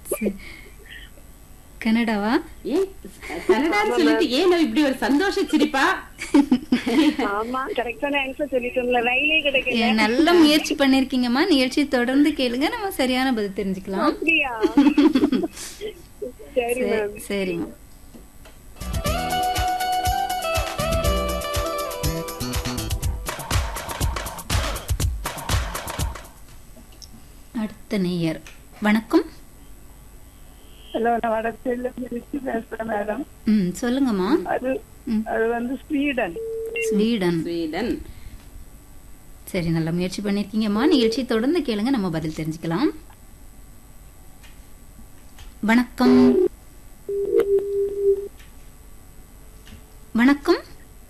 சரி. கனடாவா ஏன் கனடான்னு சொல்லிட்டு ஏன் இப்படி ஒரு சந்தோஷ சிரிப்பா ஆமா கரெக்டான ஆன்சர் சொல்லிட்டோம்ல ரயிலே கிடைக்கல ஏ, நல்ல முயற்சி பண்ணிருக்கீங்கம்மா நிகழ்ச்சி தொடர்ந்து கேளுங்க நம்ம சரியான பதில் தெரிஞ்சுக்கலாம் அப்படியா சரி சரி, மேம் சரிம்மா அடுத்த நேயர் வணக்கம் ஹலோ நான் வடச்சேரியில இருந்து பேசுறேன் மேடம் ம் சொல்லுங்கம்மா அது ம். அது வந்து ஸ்வீடன் ஸ்வீடன் ஸ்வீடன் சரி நல்ல முயற்சி பண்ணிருக்கீங்கம்மா நிகழ்ச்சி தொடர்ந்து கேளுங்க நம்ம பதில் தெரிஞ்சுக்கலாம் வணக்கம் வணக்கம்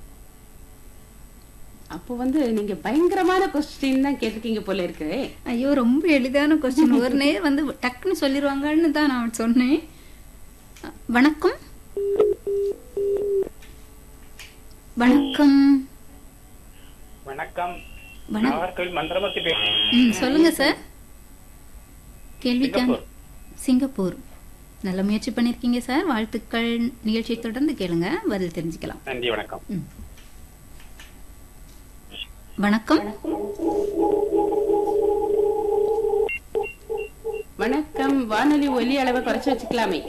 அப்போ வந்து நீங்க பயங்கரமான கொஸ்டின் தான் கேட்டிருக்கீங்க போல இருக்கு ஐயோ ரொம்ப எளிதான கொஸ்டின் ஒரு நேர் வந்து டக்குன்னு சொல்லிடுவாங்கன்னு தான் நான் சொன்னேன் அ, வணக்கம் வணக்கம் வணக்கம் வணக்கம் நாகர்கோவில் மந்திரமத்தி பேசுறேன் ம் சொல்லுங்க சார் கேள்விக்கான சிங்கப்பூர். சிங்கப்பூர் நல்ல முயற்சி பண்ணிருக்கீங்க சார் வாழ்த்துக்கள் நிகழ்ச்சியை தொடர்ந்து கேளுங்க பதில் தெரிஞ்சுக்கலாம் நன்றி வணக்கம் வணக்கம் வணக்கம் வானொலி ஒலி அளவை குறைச்சு வச்சுக்கலாமே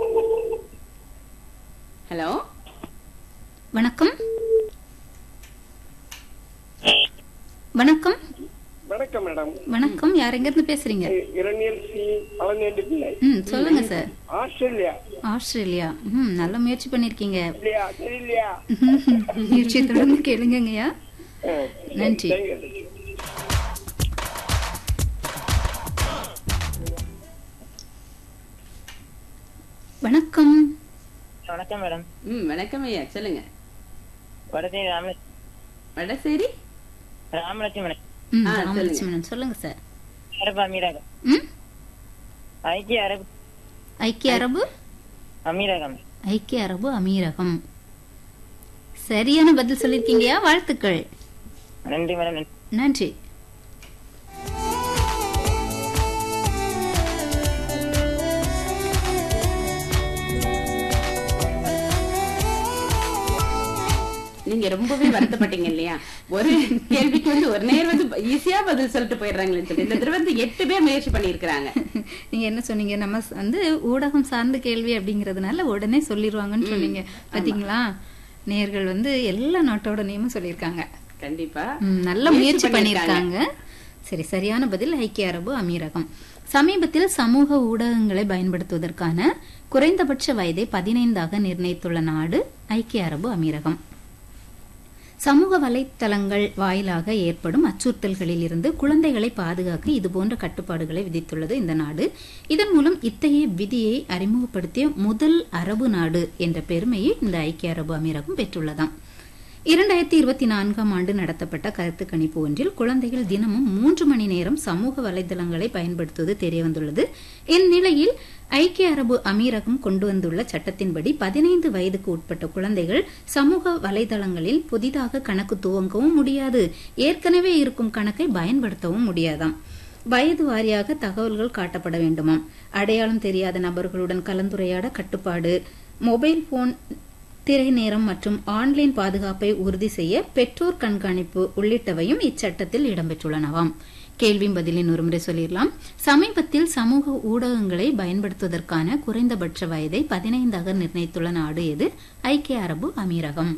ஹலோ வணக்கம் வணக்கம் வணக்கம் மேடம் வணக்கம் யார் எங்க இருந்து பேசுறீங்க இரணியல் சி பழனியண்டி பிள்ளை ம் சொல்லுங்க சார் ஆஸ்திரேலியா ஆஸ்திரேலியா ம் நல்ல முயற்சி பண்ணிருக்கீங்க இல்லையா தெரியலையா நிகழ்ச்சியை தொடர்ந்து கேளுங்கய்யா நன்றி வணக்கம் வணக்கம் மேடம் ம் வணக்கம் ஐயா சொல்லுங்க வடசேரி ராம வடசேரி ராமலட்சுமி மேடம் ம் ஆ, ராமலட்சுமணன் சொல்லுங்க சார் அரபு அமீரகம் ம் ஐக்கிய அரபு ஐக்கிய அரபு அமீரகம் ஐக்கிய அரபு அமீரகம் சரியான பதில் சொல்லிருக்கீங்கயா வாழ்த்துக்கள் நன்றி மேடம் நன்றி நன்றி நீங்க ரொம்பவே வருத்தப்பட்டீங்க இல்லையா ஒரு கேள்விக்கு வந்து ஒரு நேர் வந்து ஈஸியா பதில் சொல்லிட்டு போயிடுறாங்களேன்னு சொல்லி இந்த தடவை வந்து எட்டு பேர் முயற்சி பண்ணியிருக்கிறாங்க நீங்க என்ன சொன்னீங்க நம்ம ஸ்- வந்து ஊடகம் சார்ந்த கேள்வி அப்படிங்கறதுனால உடனே சொல்லிடுவாங்கன்னு சொன்னீங்க பாத்தீங்களா நேர்கள் வந்து எல்லா நாட்டோட நேமும் சொல்லியிருக்காங்க கண்டிப்பா ம், நல்ல முயற்சி பண்ணியிருக்காங்க சரி சரியான பதில் ஐக்கிய அரபு அமீரகம் சமீபத்தில் சமூக ஊடகங்களை பயன்படுத்துவதற்கான குறைந்தபட்ச வயதை பதினைந்தாக நிர்ணயித்துள்ள நாடு ஐக்கிய அரபு அமீரகம் சமூக வலைத்தளங்கள் வாயிலாக ஏற்படும் அச்சுறுத்தல்களில் இருந்து குழந்தைகளை பாதுகாக்க இதுபோன்ற கட்டுப்பாடுகளை விதித்துள்ளது இந்த நாடு இதன் மூலம் இத்தகைய விதியை அறிமுகப்படுத்திய முதல் அரபு நாடு என்ற பெருமையை இந்த ஐக்கிய அரபு அமீரகம் பெற்றுள்ளதாம் இரண்டாயிரத்தி இருபத்தி நான்காம் ஆண்டு நடத்தப்பட்ட கருத்து கணிப்பு ஒன்றில் குழந்தைகள் தினமும் மூன்று மணி நேரம் சமூக வலைதளங்களை பயன்படுத்துவது தெரியவந்துள்ளது இந்நிலையில் ஐக்கிய அரபு அமீரகம் கொண்டு வந்துள்ள சட்டத்தின்படி பதினைந்து வயதுக்கு உட்பட்ட குழந்தைகள் சமூக வலைதளங்களில் புதிதாக கணக்கு துவங்கவும் முடியாது ஏற்கனவே இருக்கும் கணக்கை பயன்படுத்தவும் முடியாதாம் வயது வாரியாக தகவல்கள் காட்டப்பட வேண்டுமாம் அடையாளம் தெரியாத நபர்களுடன் கலந்துரையாட கட்டுப்பாடு மொபைல் போன் திரை நேரம் மற்றும் ஆன்லைன் பாதுகாப்பை உறுதி செய்ய பெற்றோர் கண்காணிப்பு உள்ளிட்டவையும் இச்சட்டத்தில் இடம்பெற்றுள்ளனவாம் கேள்வி பதிலின் ஒருமுறை சொல்லிடலாம் சமீபத்தில் சமூக ஊடகங்களை பயன்படுத்துவதற்கான குறைந்தபட்ச வயதை பதினைந்தாக நிர்ணயித்துள்ள நாடு எது ஐக்கிய அரபு அமீரகம்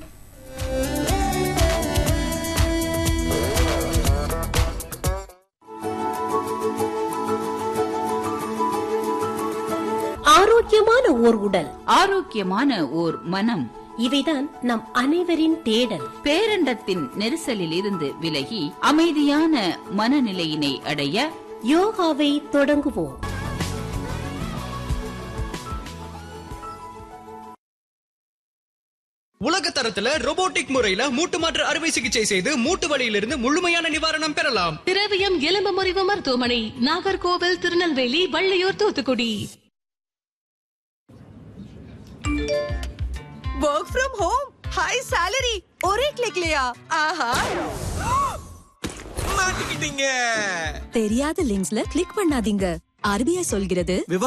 ஆரோக்கியமான ஓர் உடல் ஆரோக்கியமான ஓர் மனம் இவைதான் நம் அனைவரின் தேடல் பேரண்டத்தின் நெரிசலில் இருந்து விலகி அமைதியான மனநிலையினை அடைய யோகாவை தொடங்குவோம் உலக தரத்துல robotic முறையில மூட்டு மாற்று அறுவை சிகிச்சை செய்து மூட்டு வலியிலிருந்து முழுமையான நிவாரணம் பெறலாம் திரவியம் எலும்பு முறிவு மருத்துவமனை Nagercoil Tirunelveli Valliyur Thoothukudi work from home high salary और एक क्लिक लिया ஆஹா மாட்டிக்கிட்டீங்க தெரியாத லிங்க்ஸ்ல கிளிக் பண்ணாதீங்க ஆர்பிஐ சொல்கிறது